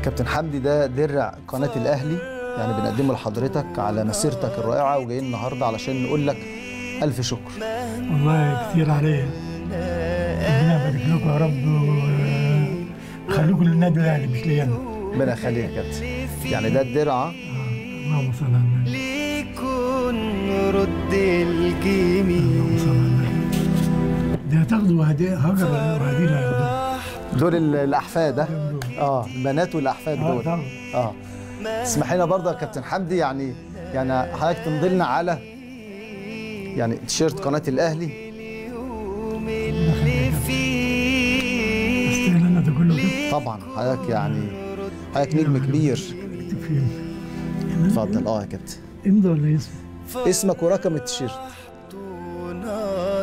كابتن حمدي ده درع قناه الاهلي يعني بنقدمه لحضرتك على مسيرتك الرائعه وجايين النهارده علشان نقول لك الف شكر والله كتير عليا ربنا يبارك لكم يا رب وخليكم للنادي الاهلي مش ليا انا ربنا يخليك يا كابتن يعني ده الدرع آه، اللهم صل على النبي ليكن رد اللهم الجميل صل على النبي دي هتاخدوا هدي هاجر وهدي لها دول ال- الاحفاد ها؟ اه البنات والاحفاد اه دول طبعا اه تسمح لنا برضه يا كابتن حمدي يعني يعني حضرتك تمضي لنا على يعني تيشيرت قناه الاهلي اليوم اللي فيه استاهل انا ده كله كده طبعا حضرتك يعني حضرتك نجم كبير اكتب فيه اتفضل اه يا كابتن امضى ولا اسم اسمك ورقم التيشيرت فرحتونا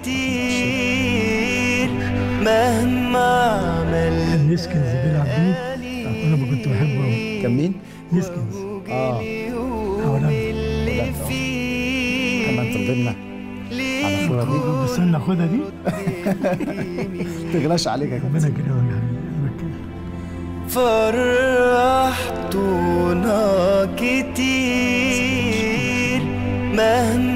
كتير مهما عمل كان نسكنز بيلعب بيه انا ما كنت بحبه قوي كان مين؟ نسكنز اه اليوم اللي كمان فيه تمضي لنا على الصوره دي بس انا خدها دي ما تغلاش عليك يا كابتن ربنا يكرمك يا حبيبي فرحتونا كتير مهما